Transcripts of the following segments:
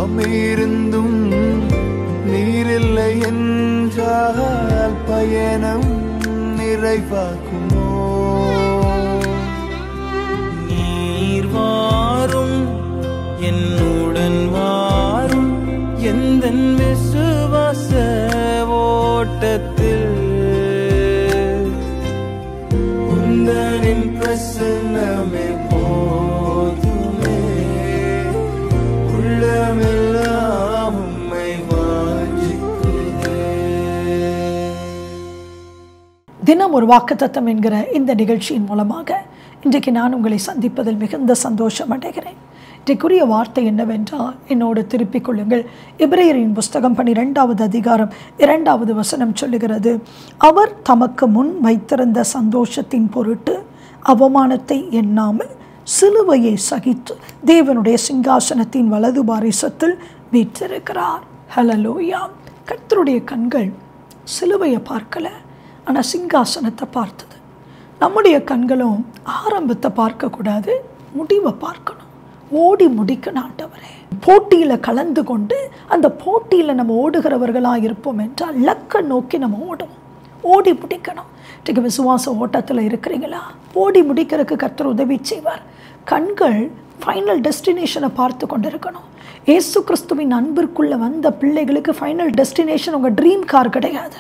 சாமி இருந்தும் நீரில்லை என்றால் பயணம் நிறைவாக்குமோ நீர் வாரும் என்னுடன் வாரும் எந்த விசுவாச ஓட்டத்தில் உந்தனின் பிரசன்னமே போதுமே உள்ளமெல்லாம் உம்மை வாஞ்சிக்குதே தினம் ஒரு வாக்குத்தத்தம் என்கிற இந்த நிகழ்ச்சியின் மூலமாக இன்றைக்கு நான் உங்களை சந்திப்பதில் மிகுந்த சந்தோஷம் அடைகிறேன் இன்றைக்குரிய வார்த்தை என்னவென்றால் என்னோடு திருப்பிக் கொள்ளுங்கள் இப்ரேயரின் புஸ்தகம் பன்னிரெண்டாவது அதிகாரம் இரண்டாவது வசனம் சொல்லுகிறது அவர் தமக்கு முன் வைத்திருந்த சந்தோஷத்தின் பொருட்டு அவமானத்தை எண்ணாமல் சிலுவையை சகித்து தேவனுடைய சிங்காசனத்தின் வலது பாரிசத்தில் வீற்றிருக்கிறார் ஹலலோயா கர்த்தருடைய கண்கள் சிலுவையை பார்க்கல ஆனால் சிங்காசனத்தை பார்த்தது நம்முடைய கண்களும் ஆரம்பத்தை பார்க்கக்கூடாது முடிவை பார்க்கணும் ஓடி முடிக்கணும் ஆண்டவரே போட்டியில் கலந்து கொண்டு அந்த போட்டியில் நம்ம ஓடுகிறவர்களாக இருப்போம் என்றால் லக்கை நோக்கி நம்ம ஓடுவோம் ஓடி முடிக்கணும் இன்றைக்கு விசுவாச ஓட்டத்தில் இருக்கிறீங்களா ஓடி முடிக்கிறதுக்கு கர்த்தர் உதவி செய்வார் கண்கள் ஃபைனல் டெஸ்டினேஷனை பார்த்து கொண்டு இருக்கணும் ஏசு கிறிஸ்துவின் அன்பிற்குள்ளே வந்த பிள்ளைகளுக்கு ஃபைனல் டெஸ்டினேஷன் உங்கள் ட்ரீம் கார் கிடையாது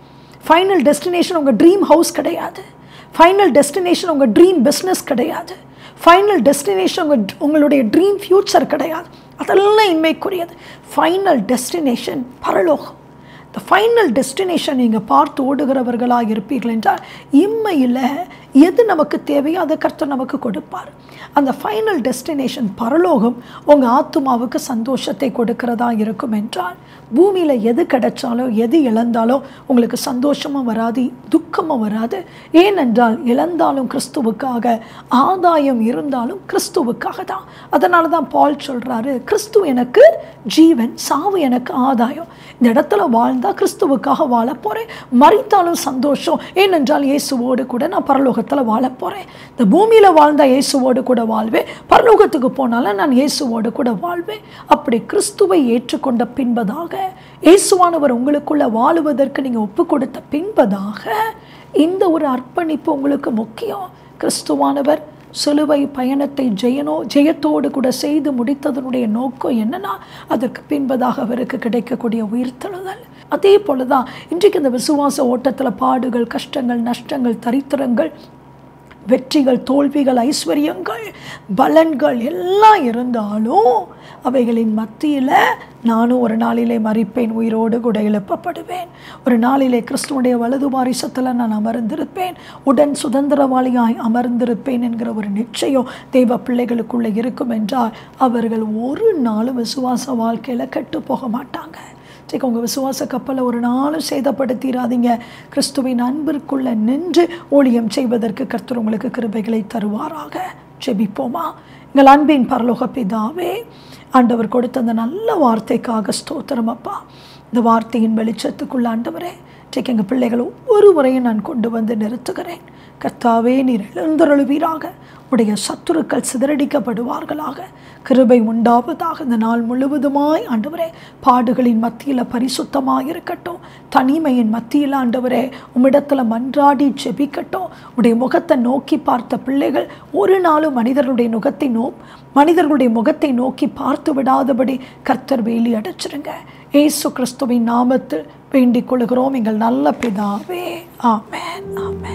ஃபைனல் டெஸ்டினேஷன் உங்கள் ட்ரீம் ஹவுஸ் கிடையாது ஃபைனல் டெஸ்டினேஷன் உங்கள் ட்ரீம் பிஸ்னஸ் கிடையாது ஃபைனல் டெஸ்டினேஷன் உங்கள் உங்களுடைய ட்ரீம் ஃப்யூச்சர் கிடையாது அதெல்லாம் இன்மைக்குரியது ஃபைனல் டெஸ்டினேஷன் பரலோகம் இந்த ஃபைனல் டெஸ்டினேஷன் நீங்கள் பார்த்து ஓடுகிறவர்களாக இருப்பீர்கள் என்றால் இம்மையில் எது நமக்கு தேவையோ அதை கர்த்தர் நமக்கு கொடுப்பார் அந்த ஃபைனல் டெஸ்டினேஷன் பரலோகம் உங்கள் ஆத்துமாவுக்கு சந்தோஷத்தை கொடுக்கிறதா இருக்கும் என்றால் பூமியில் எது கிடைச்சாலோ எது இழந்தாலோ உங்களுக்கு சந்தோஷமும் வராது துக்கமும் வராது ஏனென்றால் இழந்தாலும் கிறிஸ்துவுக்காக ஆதாயம் இருந்தாலும் கிறிஸ்துவுக்காக தான் அதனால தான் பால் சொல்கிறாரு கிறிஸ்து எனக்கு ஜீவன் சாவு எனக்கு ஆதாயம் இந்த இடத்துல வாழ்ந்தால் கிறிஸ்துவுக்காக வாழ போகிறேன் மறித்தாலும் சந்தோஷம் ஏனென்றால் இயேசுவோடு கூட நான் பரலோகத்தில் வாழ போகிறேன் இந்த பூமியில் வாழ்ந்தா இயேசுவோடு கூட வாழ்வேன் பரலோகத்துக்கு போனாலும் நான் இயேசுவோடு கூட வாழ்வேன் அப்படி கிறிஸ்துவை ஏற்றுக்கொண்ட பின்பதாக இயேசுவானவர் உங்களுக்குள்ள வாழுவதற்கு நீங்கள் ஒப்பு கொடுத்த பின்பதாக இந்த ஒரு அர்ப்பணிப்பு உங்களுக்கு முக்கியம் கிறிஸ்துவானவர் சிலுவை பயணத்தை ஜெயனோ ஜெயத்தோடு கூட செய்து முடித்ததனுடைய நோக்கம் என்னன்னா அதற்கு பின்பதாக அவருக்கு கிடைக்கக்கூடிய உயிர்த்தெழுதல் அதே போல தான் இன்றைக்கு இந்த விசுவாச ஓட்டத்தில் பாடுகள் கஷ்டங்கள் நஷ்டங்கள் தரித்திரங்கள் வெற்றிகள் தோல்விகள் ஐஸ்வர்யங்கள் பலன்கள் எல்லாம் இருந்தாலும் அவைகளின் மத்தியில் நானும் ஒரு நாளிலே மறிப்பேன் உயிரோடு கூட எழுப்பப்படுவேன் ஒரு நாளிலே கிறிஸ்துவனுடைய வலது வாரிசத்தில் நான் அமர்ந்திருப்பேன் உடன் சுதந்திரவாளியாய் அமர்ந்திருப்பேன் என்கிற ஒரு நிச்சயம் தெய்வ பிள்ளைகளுக்குள்ளே இருக்கும் என்றால் அவர்கள் ஒரு நாளும் விசுவாச வாழ்க்கையில் கெட்டு போக மாட்டாங்க சரி உங்கள் விசுவாச கப்பலை ஒரு நாளும் சேதப்படுத்திடாதீங்க கிறிஸ்துவின் அன்பிற்குள்ளே நின்று ஊழியம் செய்வதற்கு கர்த்தர் உங்களுக்கு கிருபைகளை தருவாராக ஜெபிப்போமா எங்கள் அன்பின் பரலோக பிதாவே ஆண்டவர் கொடுத்த அந்த நல்ல வார்த்தைக்காக ஸ்தோத்திரம் அப்பா இந்த வார்த்தையின் வெளிச்சத்துக்குள்ள ஆண்டவரே இன்றைக்கு எங்கள் பிள்ளைகள் ஒவ்வொருவரையும் நான் கொண்டு வந்து நிறுத்துகிறேன் கர்த்தாவே நீர் எழுந்தருளுவீராக உடைய சத்துருக்கள் சிதறடிக்கப்படுவார்களாக கிருபை உண்டாவதாக இந்த நாள் முழுவதுமாய் ஆண்டவரே பாடுகளின் மத்தியில் பரிசுத்தமாக இருக்கட்டும் தனிமையின் மத்தியில் ஆண்டவரே உம்மிடத்தில் மன்றாடி ஜெபிக்கட்டும் உடைய முகத்தை நோக்கி பார்த்த பிள்ளைகள் ஒரு நாளும் மனிதர்களுடைய முகத்தை நோ மனிதர்களுடைய முகத்தை நோக்கி பார்த்து விடாதபடி கர்த்தர் வேலி அடைச்சிருங்க ஏசு கிறிஸ்துவின் நாமத்தில் வேண்டிக் கொள்கிறோம் எங்கள் நல்ல பிதாவே ஆமென் ஆமென்